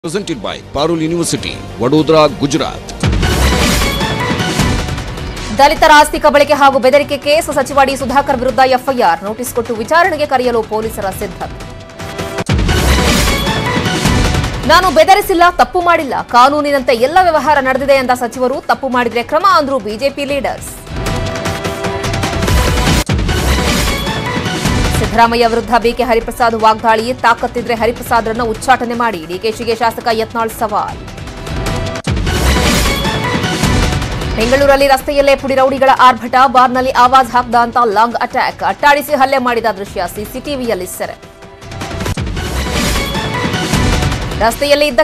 presented by Parul University, Vadodara, Gujarat. ದಲಿತರ ಆಸ್ತಿ ಕಬಳಿಕೆ ಹಾಗೂ ಬೆದರಿಕೆ ಕೇಸ್ ಸಚಿವ ಡಿ ಸುಧಾಕರ್ ವಿರುದ್ಧ ಎಫ್ಐಆರ್ ನೋಟಿಸ್ ಕೊಟ್ಟು ವಿಚಾರಣೆಗೆ ಕರೆಯಲು ಪೊಲೀಸರ ಸಿದ್ಧತೆ ನಾನು ಬೆದರಿಸಿಲ್ಲ ತಪ್ಪು ಮಾಡಿಲ್ಲ ಕಾನೂನಿನಂತೆ ಎಲ್ಲ ವ್ಯವಹಾರ ನಡೆದಿದೆ ಎಂದ ಸಚಿವರು ತಪ್ಪು ಮಾಡಿದ್ರೆ ಕ್ರಮ ಅಂದ್ರು ಬಿಜೆಪಿ ಲೀಡರ್ಸ್ ಸಿದ್ದರಾಮಯ್ಯ ವಿರುದ್ಧ ಬಿಕೆ ಹರಿಪ್ರಸಾದ್ ವಾಗ್ದಾಳಿ ತಾಕತ್ತಿದ್ರೆ ಹರಿಪ್ರಸಾದ್ರನ್ನ ಉಚ್ಚಾಟನೆ ಮಾಡಿ ಡಿಕೆಶಿಗೆ ಶಾಸಕ ಯತ್ನಾಳ್ ಸವಾಲ್ ಬೆಂಗಳೂರಲ್ಲಿ ರಸ್ತೆಯಲ್ಲೇ ಪುಡಿ ರೌಡಿಗಳ ಆರ್ಭಟ ಬಾರ್ನಲ್ಲಿ ಆವಾಜ್ ಹಾಕ್ದ ಅಂತ ಲಾಂಗ್ ಅಟ್ಯಾಕ್ ಅಟ್ಟಾಡಿಸಿ ಹಲ್ಲೆ ಮಾಡಿದ ದೃಶ್ಯ ಸಿಸಿಟಿವಿಯಲ್ಲಿ ಸೆರೆ ರಸ್ತೆಯಲ್ಲಿ ಇದ್ದ